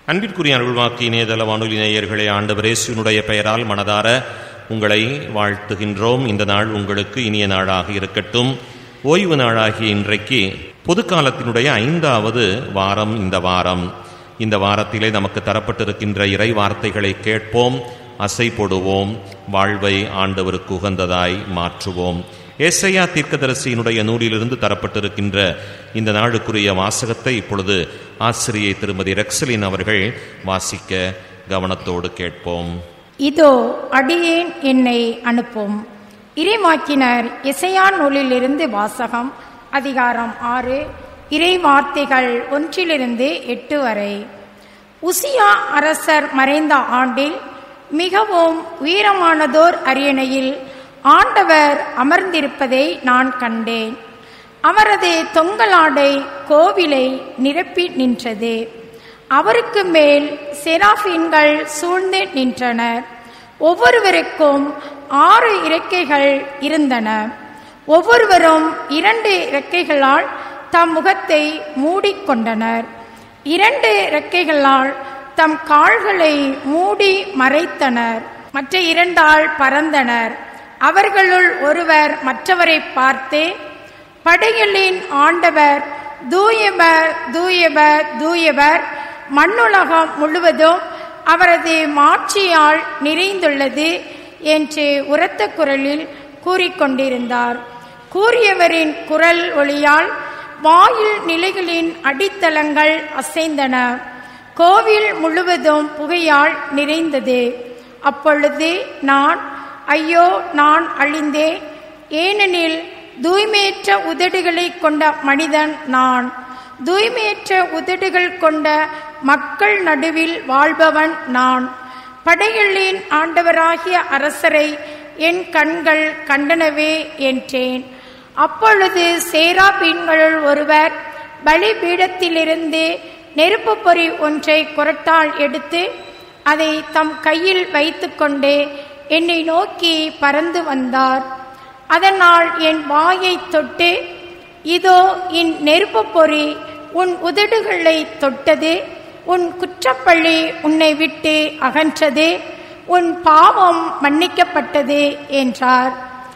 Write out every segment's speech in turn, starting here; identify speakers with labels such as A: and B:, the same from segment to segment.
A: அன்பிற்குரிய அருள்வாக்கி இணையதள வானொலி நேயர்களே ஆண்டவர் இயேசுவினுடைய பெயரால் மனதார உங்களை வாழ்த்துகின்றோம் இந்த நாள் உங்களுக்கு இனிய நாளாக இருக்கட்டும் ஓய்வு நாளாகிய இன்றைக்கு பொதுக்காலத்தினுடைய ஐந்தாவது வாரம் இந்த வாரம் இந்த வாரத்திலே நமக்கு தரப்பட்டிருக்கின்ற இறை வார்த்தைகளை கேட்போம் அசை போடுவோம் வாழ்வை ஆண்டவருக்கு உகந்ததாய் மாற்றுவோம் ஏசையா தீர்க்கதரிசியினுடைய நூலிலிருந்து தரப்பட்டிருக்கின்ற இந்த நாளுக்குரிய வாசகத்தை இப்பொழுது ஆசிரியை திருமதி ரெக்ஸலின் அவர்கள் வாசிக்க கவனத்தோடு கேட்போம்
B: இதோ அடியேன் என்னை அனுப்பும் இறைவாக்கினர் இசையா நூலிலிருந்து வாசகம் அதிகாரம் ஆறு இறை வார்த்தைகள் ஒன்றிலிருந்து எட்டு வரை உசியா அரசர் மறைந்த ஆண்டில் மிகவும் உயரமானதோர் அரியணையில் ஆண்டவர் அமர்ந்திருப்பதை நான் கண்டேன் அவரது தொங்கலாடை கோவிலை நிரப்பி நின்றது அவருக்கு மேல் செராஃபீன்கள் சூழ்ந்து நின்றனர் ஒவ்வொருவருக்கும் ஆறு இறக்கைகள் இருந்தன ஒவ்வொருவரும் இரண்டு இறக்கைகளால் தம் முகத்தை மூடிக்கொண்டனர் இரண்டு இறக்கைகளால் தம் கால்களை மூடி மறைத்தனர் மற்ற இரண்டால் பறந்தனர் அவர்களுள் ஒருவர் மற்றவரை பார்த்து படைகளின் ஆண்டவர் தூயவர் தூயவர் தூயவர் மண்ணுலகம் முழுவதும் அவரது மாட்சியால் நிறைந்துள்ளது என்று உரத்த குரலில் கூறிக்கொண்டிருந்தார் கூறியவரின் குரல் ஒளியால் வாயில் நிலைகளின் அடித்தளங்கள் அசைந்தன கோவில் முழுவதும் புகையால் நிறைந்தது அப்பொழுது நான் ஐயோ நான் அழிந்தேன் ஏனெனில் தூய்மையற்ற உதடுகளை கொண்ட மனிதன் நான் தூய்மையற்ற உதடுகள் கொண்ட மக்கள் நடுவில் வாழ்பவன் நான் படைகளின் ஆண்டவராகிய அரசரை என் கண்கள் கண்டனவே என்றேன் அப்பொழுது சேராபீன்களுள் ஒருவர் பலிபீடத்திலிருந்து நெருப்பு பொறி ஒன்றை குரட்டால் எடுத்து அதை தம் கையில் வைத்துக்கொண்டு என்னை நோக்கி பறந்து வந்தார் அதனால் என் வாயை தொட்டு இதோ இன் நெருப்பு பொறி உன் உதடுகளை தொட்டது உன் குற்றப்பள்ளி உன்னை விட்டு அகன்றது உன் பாவம் மன்னிக்கப்பட்டது என்றார்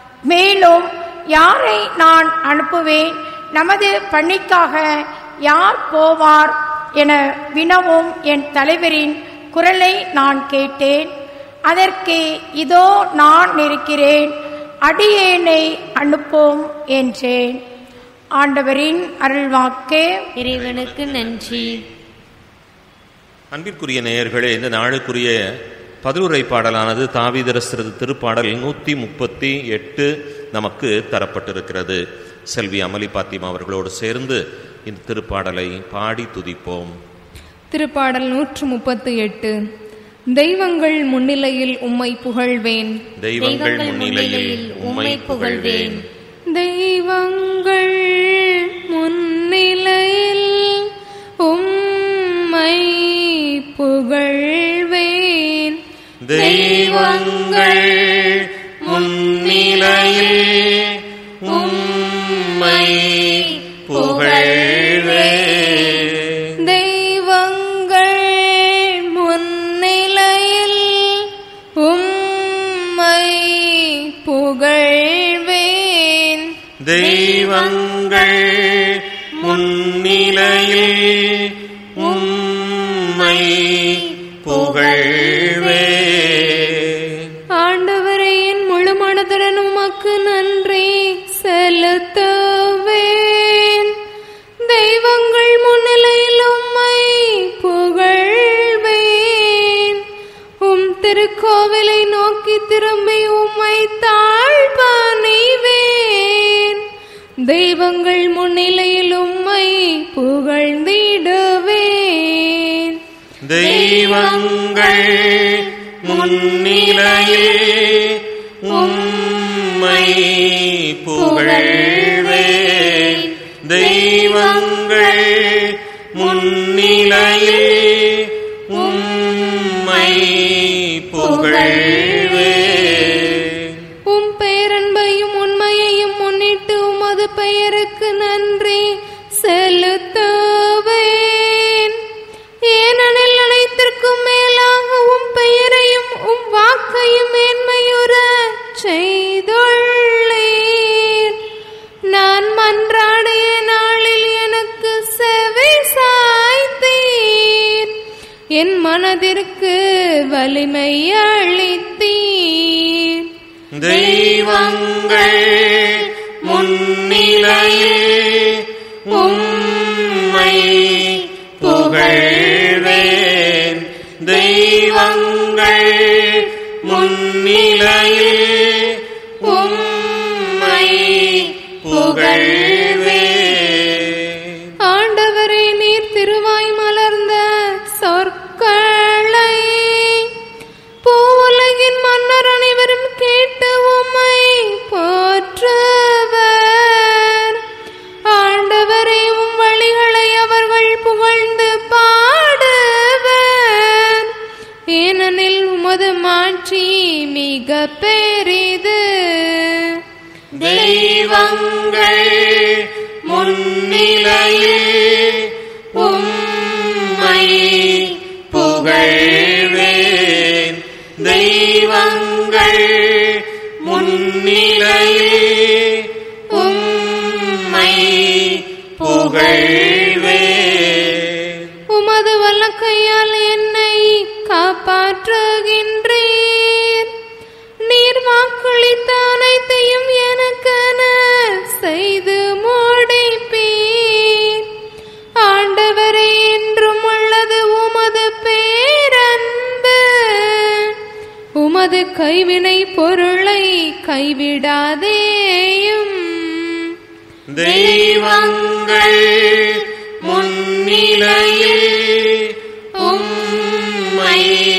B: மேலும் யாரை நான் அனுப்புவேன் நமது பணிக்காக யார் போவார் என வினவும் என் தலைவரின் குரலை நான் கேட்டேன் அதற்கு இதோ நான் இருக்கிறேன் அடியேனை அனுப்பும் என்றேன் ஆண்டவரின் அருள்வாக்கு
C: இறைவனுக்கு நன்றி
A: அன்பிற்குரிய நேயர்களே இந்த நாளுக்குரிய பதிலுரை பாடலானது தாவீதரசரது திருப்பாடல் நூற்றி முப்பத்தி எட்டு நமக்கு தரப்பட்டிருக்கிறது செல்வி அமளி பாத்திமா அவர்களோடு சேர்ந்து இந்த திருப்பாடலை பாடி துதிப்போம்
D: திருப்பாடல் நூற்று முப்பத்து எட்டு தெய்வங்கள் முன்னிலையில் உம்மை புகழ்வேன்
A: தெய்வங்கள் முன்னிலையில் உம்மை புகழ்வேன்
D: தெய்வங்கள் முன்னிலையில் உம்மை புகழ்வேன்
A: தெய்வங்கள் முன்னிலையில் உம்மை புகழ்வேன்
D: தெய்வங்கள் முன்னிலையில் உம்மை புகழ்வேன்
A: தெய்வங்கள் முன்னிலையில் உம்மை புகழ்வேன்
D: ஆண்டவரே என் முழு மனதுடன் உமக்கு நன்றி செலுத்துவேன் தெய்வங்கள் முன்னிலையில் உம்மை புகழ்வேன் உம் திருக்கோவிலை நோக்கி திரும்பி உம்மை தாழ்பணிவேன் தெய்வங்கள் முன்னிலையில் உம்மை புகழ்ந்திடுவேன்
A: தெய்வங்கள் முன்னிலையில் உம்மை புகழ்வேன் தெய்வங்கள் முன்னிலையில் உம்மை புகழ்வேன்
D: உம் பேரன்பையும் உண்மையையும் முன்னிட்டு உமது பெயருக்கு நன்றி செலுத்துவேன் ஏனெனில் என் மனதிற்கு வலிமை அளித்தீர்
A: தெய்வங்கள் முன்னிலையில் உம்மை புகழ்வேன் தெய்வங்கள் முன்னிலையில் உம்மை புகழ்வேன்
D: ஆண்டவரே நீர் திருவாய் மலர்ந்த சொற்களை பூவுலகின் மன்னர் அனைவரும் கேட்டு உம்மை போற்றுவர் ஆண்டவரே உம் வழிகளை அவர்கள் புகழ்ந்து பாடுவர் ஏனெனில் உமது மாட்சி மிக பெரிது
A: தெய்வங்கள் முன்னிலையில் உம்மை புகழ்வேன் தெய்வங்கள் முன்னிலையில் உம்மை புகழ்வேன்
D: உமது வல்லக்கையால் என்னை காப்பாற்றுகின்றீர் நீர் வாக்களித்த அனைத்தையும் எனக்கென செய்து முடிப்பீர் ஆண்டவரே என்றும் உள்ளது உமது பேரன்பு உமது கைவினை பொருளை கைவிடாதேயும்
A: தெய்வங்கள் முன்னிலையில் உம்மை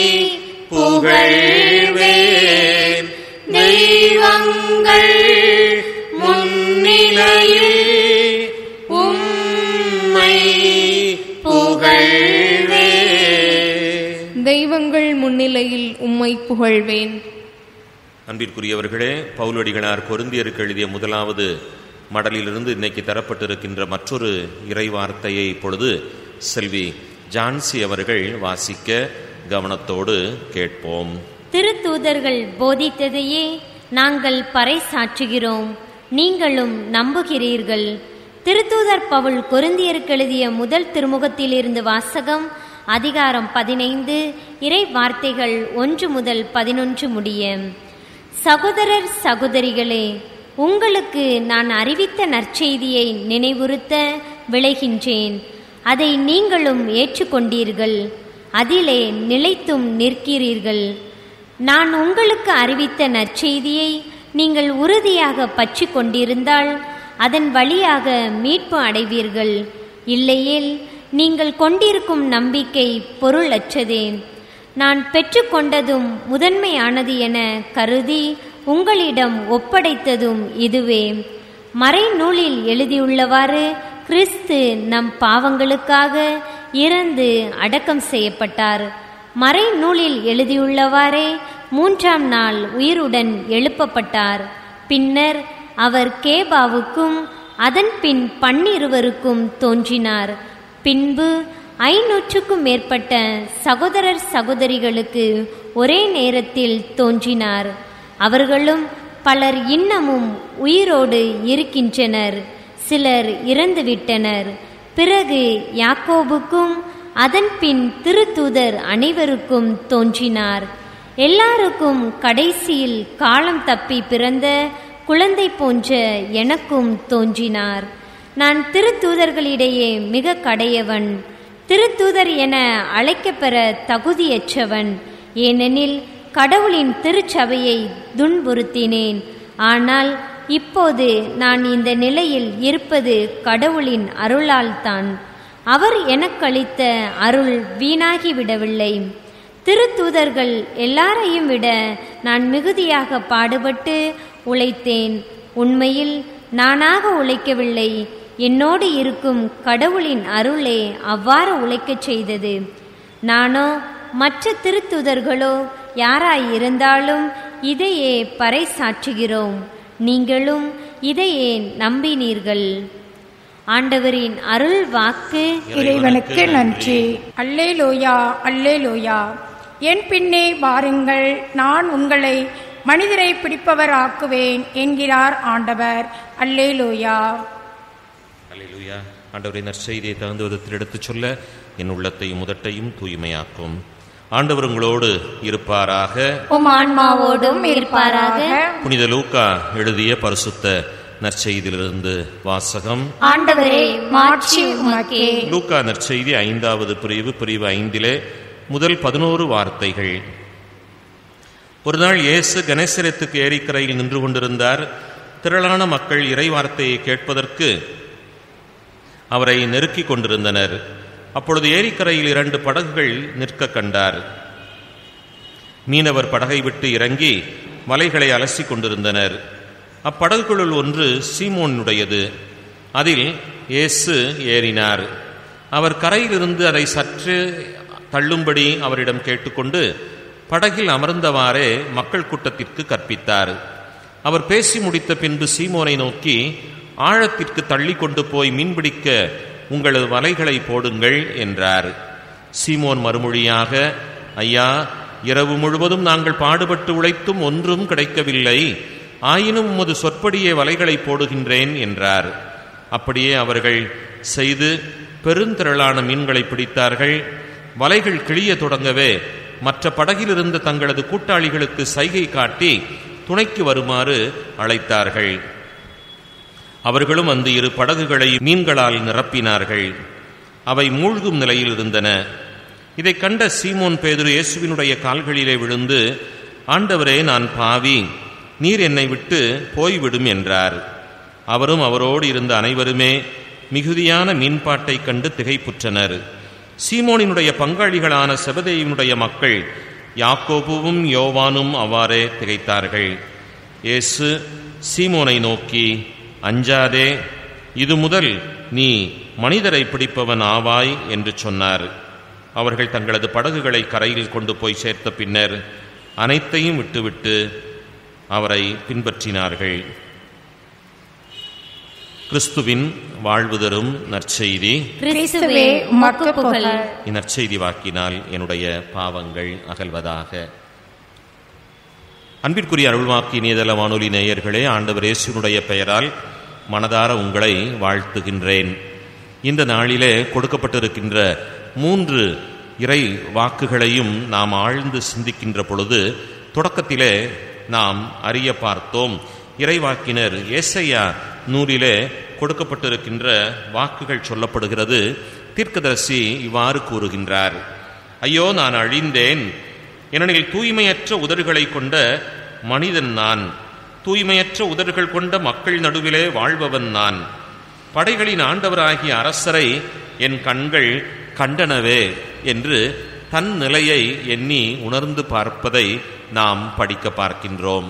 A: புகழ்வேன் தெய்வங்கள் முன்னிலையில் உம்மை புகழ்வேன்
D: தெய்வங்கள் முன்னிலையில் உம்மை புகழ்வேன்
A: அன்பிற்குரியவர்களே பவுலடிகளார் கொருந்தியருக்கு எழுதிய முதலாவது மடலிலிருந்து இன்னைக்கு தரப்பட்டிருக்கின்ற மற்றொரு இறைவார்த்தையை இப்பொழுது செல்வி ஜான்சி அவர்கள் வாசிக்க கவனத்தோடு கேட்போம்
C: திருத்தூதர்கள் போதித்ததையே நாங்கள் பறைசாற்றுகிறோம் நீங்களும் நம்புகிறீர்கள் திருத்தூதர் பவுல் கொருந்தியருக்கு எழுதிய முதல் திருமுகத்திலிருந்து வாசகம் அதிகாரம் பதினைந்து இறை வார்த்தைகள் ஒன்று முதல் பதினொன்று முடிய சகோதரர் சகோதரிகளே உங்களுக்கு நான் அறிவித்த நற்செய்தியை நினைவுறுத்த விளைகின்றேன் அதை நீங்களும் ஏற்றுக்கொண்டீர்கள் அதிலே நிலைத்தும் நிற்கிறீர்கள் நான் உங்களுக்கு அறிவித்த நற்செய்தியை நீங்கள் உறுதியாக பற்றி கொண்டிருந்தால் அதன் வழியாக மீட்பு அடைவீர்கள் இல்லையேல் நீங்கள் கொண்டிருக்கும் நம்பிக்கை பொருளற்றதே நான் பெற்றுக்கொண்டதும் முதன்மையானது என கருதி உங்களிடம் ஒப்படைத்ததும் இதுவே மறைநூலில் எழுதியுள்ளவாறு கிறிஸ்து நம் பாவங்களுக்காக இறந்து அடக்கம் செய்யப்பட்டார் மறைநூலில் எழுதியுள்ளவாறே மூன்றாம் நாள் உயிருடன் எழுப்பப்பட்டார் பின்னர் அவர் கேபாவுக்கும் அதன் பின் பன்னிருவருக்கும் தோன்றினார் பின்பு ஐநூற்றுக்கும் மேற்பட்ட சகோதரர் சகோதரிகளுக்கு ஒரே நேரத்தில் தோன்றினார் அவர்களும் பலர் இன்னமும் உயிரோடு இருக்கின்றனர் சிலர் இறந்துவிட்டனர் பிறகு யாக்கோபுக்கும் அதன் பின் திருத்தூதர் அனைவருக்கும் தோன்றினார் எல்லாருக்கும் கடைசியில் காலம் தப்பி பிறந்த குழந்தை போன்ற எனக்கும் தோன்றினார் நான் திருத்தூதர்களிடையே மிக கடையவன் திருத்தூதர் என அழைக்கப்பெற தகுதியற்றவன் ஏனெனில் கடவுளின் திருச்சபையை துன்புறுத்தினேன் ஆனால் இப்போது நான் இந்த நிலையில் இருப்பது கடவுளின் அருளால்தான் அவர் எனக்களித்த அருள் வீணாகிவிடவில்லை திருத்தூதர்கள் எல்லாரையும் விட நான் மிகுதியாக பாடுபட்டு உழைத்தேன் உண்மையில் நானாக உழைக்கவில்லை என்னோடு இருக்கும் கடவுளின் அருளே அவ்வாறு உழைக்கச் செய்தது நானோ மற்ற திருத்துதர்களோ யாராய் இருந்தாலும் இதையே பறைசாற்றுகிறோம் நீங்களும் இதையே நம்பினீர்கள் ஆண்டவரின் அருள் வாக்கு
B: இறைவனுக்கு நன்றி அல்லேலூயா அல்லேலூயா என் பின்னே வாருங்கள் நான் உங்களை மனிதரை பிடிப்பவராக்குவேன் என்கிறார் ஆண்டவர் அல்லேலூயா
A: அல்லேலூயா ஆண்டவரை நற்செய்தியை தகுந்த விதத்தில் எடுத்துச் சொல்ல என் உள்ளத்தையும் முதட்டையும் தூய்மையாக்கும் ஆண்டவர் உங்களோடு இருப்பாராக
C: உம் ஆன்மாவோடும் இருப்பாராக
A: புனித லூக்கா எழுதிய பரிசுத்த நற்செய்தியிலிருந்து வாசகம்
C: ஆண்டவரே மாட்சி உமக்கே
A: லூக்கா நற்செய்தி ஐந்தாவது பிரிவு பிரிவு ஐந்திலே முதல் பதினோரு வார்த்தைகள் ஒரு நாள் இயேசு கணேசரத்துக்கு ஏரிக்கரையில் நின்று கொண்டிருந்தார் திரளான மக்கள் இறை வார்த்தையை கேட்பதற்கு அவரை நெருக்கிக் கொண்டிருந்தனர் அப்பொழுது ஏரிக்கரையில் இரண்டு படகுகள் நிற்க கண்டார் மீனவர் படகை விட்டு இறங்கி வலைகளை அலசிக் கொண்டிருந்தனர் அப்படகுகளுள் ஒன்று சீமோனுடையது அதில் இயேசு ஏறினார் அவர் கரையிலிருந்து அதை சற்று தள்ளும்படி அவரிடம் கேட்டுக்கொண்டு படகில் அமர்ந்தவாறே மக்கள் கூட்டத்திற்கு கற்பித்தார் அவர் பேசி முடித்த பின்பு சீமோனை நோக்கி ஆழத்திற்கு தள்ளி கொண்டு போய் மீன்பிடிக்க உங்களது வலைகளை போடுங்கள் என்றார் சீமோன் மறுமொழியாக ஐயா இரவு முழுவதும் நாங்கள் பாடுபட்டு உழைத்தும் ஒன்றும் கிடைக்கவில்லை ஆயினும் உமது சொற்படியே வலைகளை போடுகின்றேன் என்றார் அப்படியே அவர்கள் செய்து பெருந்திரளான மீன்களை பிடித்தார்கள் வலைகள் கிழிய தொடங்கவே மற்ற படகில் இருந்த தங்களது கூட்டாளிகளுக்கு சைகை காட்டி துணைக்கு வருமாறு அழைத்தார்கள் அவர்களும் அந்த இரு படகுகளை மீன்களால் நிரப்பினார்கள் அவை மூழ்கும் நிலையில் இருந்தன இதைக் கண்ட சீமோன் பேதுரு இயேசுவினுடைய கால்களிலே விழுந்து ஆண்டவரே நான் பாவி நீர் என்னை விட்டு போய்விடும் என்றார் அவரும் அவரோடு இருந்த அனைவருமே மிகுதியான மீன்பாட்டைக் கண்டு திகைப்புற்றனர் சீமோனினுடைய பங்காளிகளான செபதேயினுடைய மக்கள் யாக்கோபுவும் யோவானும் அவ்வாறே திகைத்தார்கள் இயேசு சீமோனை நோக்கி அஞ்சாதே இது முதல் நீ மனிதரை பிடிப்பவன் ஆவாய் என்று சொன்னார் அவர்கள் தங்களது படகுகளை கரையில் கொண்டு போய் சேர்த்த பின்னர் அனைத்தையும் விட்டுவிட்டு அவரை பின்பற்றினார்கள் கிறிஸ்துவின் வாழ்வு தரும் நற்செய்தி
C: கிறிஸ்துவே உமக்கு புகழ்
A: இந்நற்செய்தி வாக்கினால் என்னுடைய பாவங்கள் அகல்வதாக அன்பிற்குரிய அருள்வாக்கி நீதல வானொலி நேயர்களே ஆண்டவர் இயேசுனுடைய பெயரால் மனதார உங்களை வாழ்த்துகின்றேன் இந்த நாளிலே கொடுக்கப்பட்டிருக்கின்ற மூன்று இறை வாக்குகளையும் நாம் ஆழ்ந்து சிந்திக்கின்ற பொழுது தொடக்கத்திலே நாம் அறிய பார்த்தோம் இறைவாக்கினர் ஏசையா நூலிலே கொடுக்கப்பட்டிருக்கின்ற வாக்குகள் சொல்லப்படுகிறது தீர்க்கதரிசி இவ்வாறு கூறுகின்றார் ஐயோ நான் அழிந்தேன் ஏனெனில் தூய்மையற்ற உதடுகளை கொண்ட மனிதன் நான் தூய்மையற்ற உதடுகள் கொண்ட மக்கள் நடுவிலே வாழ்பவன் நான் படைகளின் ஆண்டவராகிய அரசரை என் கண்கள் கண்டனவே என்று தன் நிலையை எண்ணி உணர்ந்து பார்ப்பதை நாம் படிக்க பார்க்கின்றோம்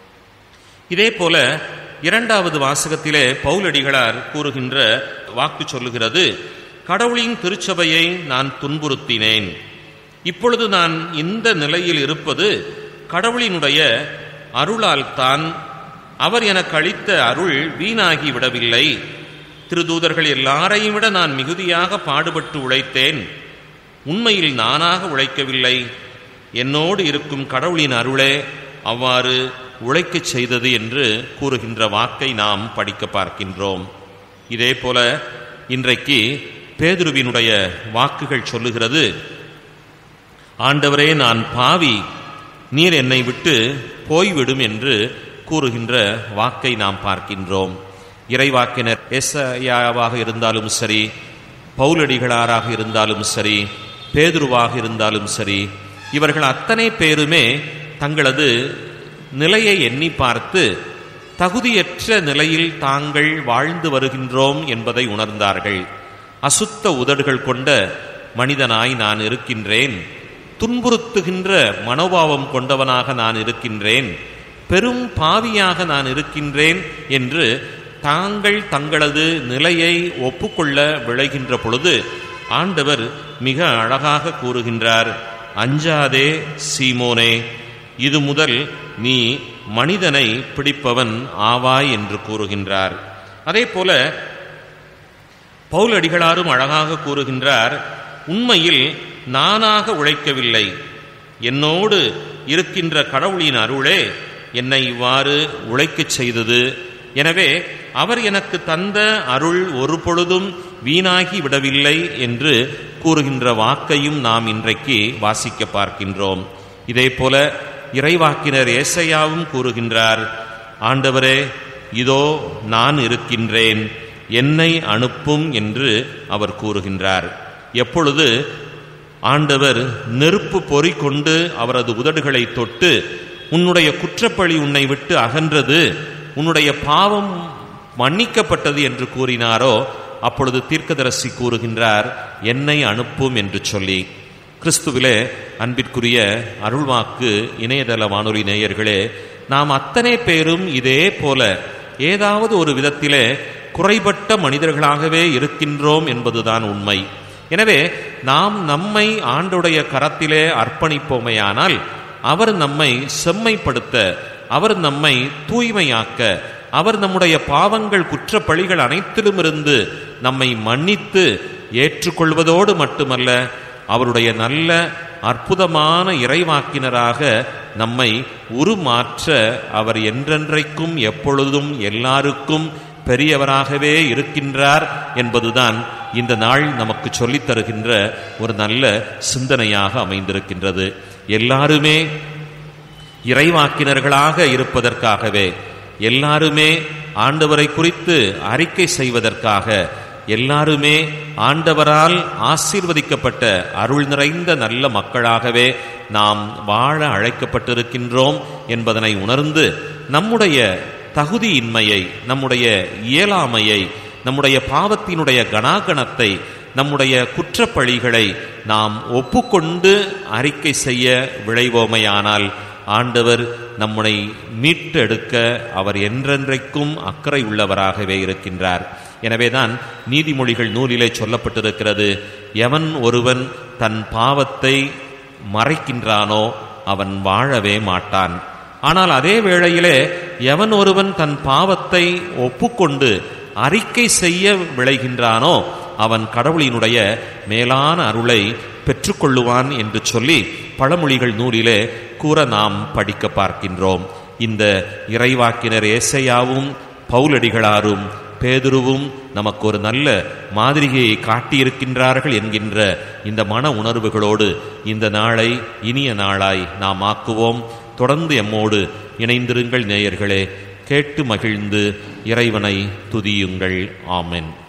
A: இதே போல இரண்டாவது வாசகத்திலே பவுலடிகளார் கூறுகின்ற வாக்கு சொல்லுகிறது கடவுளின் திருச்சபையை நான் துன்புறுத்தினேன் இப்பொழுது நான் இந்த நிலையில் இருப்பது கடவுளினுடைய அருளால் தான் அவர் எனக்கு அளித்த அருள் வீணாகி விடவில்லை திருதூதர்கள் எல்லாரையும் விட நான் மிகுதியாக பாடுபட்டு உழைத்தேன் உண்மையில் நானாக உழைக்கவில்லை என்னோடு இருக்கும் கடவுளின் அருளே அவ்வாறு உழைக்கச் செய்தது என்று கூறுகின்ற வாக்கை நாம் படிக்க பார்க்கின்றோம் இதே போல இன்றைக்கு பேதுருவினுடைய வாக்குகள் சொல்லுகிறது ஆண்டவரே நான் பாவி நீர் என்னை விட்டு போய்விடும் என்று கூறுகின்ற வாக்கை நாம் பார்க்கின்றோம் இறைவாக்கினர் எஸ்ஐயாவாக இருந்தாலும் சரி பவுலடிகளாராக இருந்தாலும் சரி பேதுருவாக இருந்தாலும் சரி இவர்கள் அத்தனை பேருமே தங்களது நிலையை எண்ணி பார்த்து தகுதியற்ற நிலையில் தாங்கள் வாழ்ந்து வருகின்றோம் என்பதை உணர்ந்தார்கள் அசுத்த உதடுகள் கொண்ட மனிதனாய் நான் இருக்கின்றேன் துன்புறுத்துகின்ற மனோபாவம் கொண்டவனாக நான் இருக்கின்றேன் பெரும் பாவியாக நான் இருக்கின்றேன் என்று தாங்கள் தங்களது நிலையை ஒப்புக்கொள்ள விளைகின்ற பொழுது ஆண்டவர் மிக அழகாக கூறுகின்றார் அஞ்சாதே சீமோனே இது முதல் நீ மனிதனை பிடிப்பவன் ஆவாய் என்று கூறுகின்றார் அதே போல பவுலடிகளாரும் அழகாக கூறுகின்றார் உண்மையில் நானாக உழைக்கவில்லை என்னோடு இருக்கின்ற கடவுளின் அருளே என்னை இவ்வாறு உழைக்கச் செய்தது எனவே அவர் எனக்கு தந்த அருள் ஒரு பொழுதும் வீணாகி விடவில்லை என்று கூறுகின்ற வாக்கையும் நாம் இன்றைக்கு வாசிக்க பார்க்கின்றோம் இதே போல இறைவாக்கினர் ஏசையாவும் கூறுகின்றார் ஆண்டவரே இதோ நான் இருக்கின்றேன் என்னை அனுப்பும் என்று அவர் கூறுகின்றார் எப்பொழுது ஆண்டவர் நெருப்பு பொறி கொண்டு அவரது உதடுகளை தொட்டு உன்னுடைய குற்றப்பழி உன்னை விட்டு அகன்றது உன்னுடைய பாவம் மன்னிக்கப்பட்டது என்று கூறினாரோ அப்பொழுது தீர்க்கதரசி கூறுகின்றார் என்னை அனுப்பும் என்று சொல்லி கிறிஸ்துவிலே அன்பிற்குரிய அருள்வாக்கு இணையதள வானொலி நேயர்களே நாம் அத்தனை பேரும் இதே போல ஏதாவது ஒரு விதத்திலே குறைபட்ட மனிதர்களாகவே இருக்கின்றோம் என்பதுதான் உண்மை எனவே நாம் நம்மை ஆண்டுடைய கரத்திலே அர்ப்பணிப்போமையானால் அவர் நம்மை செம்மைப்படுத்த அவர் நம்மை தூய்மையாக்க அவர் நம்முடைய பாவங்கள் குற்றப்பழிகள் அனைத்திலுமிருந்து நம்மை மன்னித்து ஏற்றுக்கொள்வதோடு மட்டுமல்ல அவருடைய நல்ல அற்புதமான இறைவாக்கினராக நம்மை உருமாற்ற அவர் என்றென்றைக்கும் எப்பொழுதும் எல்லாருக்கும் பெரியவராகவே இருக்கின்றார் என்பதுதான் இந்த நாள் நமக்கு சொல்லித் தருகின்ற ஒரு நல்ல சிந்தனையாக அமைந்திருக்கின்றது எல்லாருமே இறைவாக்கினர்களாக இருப்பதற்காகவே எல்லாருமே ஆண்டவரை குறித்து அறிக்கை செய்வதற்காக எல்லாருமே ஆண்டவரால் ஆசீர்வதிக்கப்பட்ட அருள் நிறைந்த நல்ல மக்களாகவே நாம் வாழ அழைக்கப்பட்டிருக்கின்றோம் என்பதனை உணர்ந்து நம்முடைய தகுதியின்மையை நம்முடைய இயலாமையை நம்முடைய பாவத்தினுடைய கணாகணத்தை நம்முடைய குற்றப்பழிகளை நாம் ஒப்புக்கொண்டு அறிக்கை செய்ய விளைவோமையானால் ஆண்டவர் நம்மை மீட்டெடுக்க அவர் என்றென்றைக்கும் அக்கறை உள்ளவராகவே இருக்கின்றார் எனவேதான் நீதிமொழிகள் நூலிலே சொல்லப்பட்டிருக்கிறது எவன் ஒருவன் தன் பாவத்தை மறைக்கின்றானோ அவன் வாழவே மாட்டான் ஆனால் அதே வேளையிலே எவன் ஒருவன் தன் பாவத்தை ஒப்புக்கொண்டு அறிக்கை செய்ய விளைகின்றானோ அவன் கடவுளினுடைய மேலான அருளை பெற்றுக்கொள்ளுவான் என்று சொல்லி பழமொழிகள் நூலிலே கூற நாம் படிக்க பார்க்கின்றோம் இந்த இறைவாக்கினர் ஏசையாவும் பவுலடிகளாரும் பேதுருவும் நமக்கு ஒரு நல்ல மாதிரிகையை காட்டியிருக்கின்றார்கள் என்கின்ற இந்த மன உணர்வுகளோடு இந்த நாளை இனிய நாளாய் நாம் ஆக்குவோம் தொடர்ந்து எம்மோடு இணைந்திருங்கள் நேயர்களே கேட்டு மகிழ்ந்து இறைவனை துதியுங்கள் ஆமென்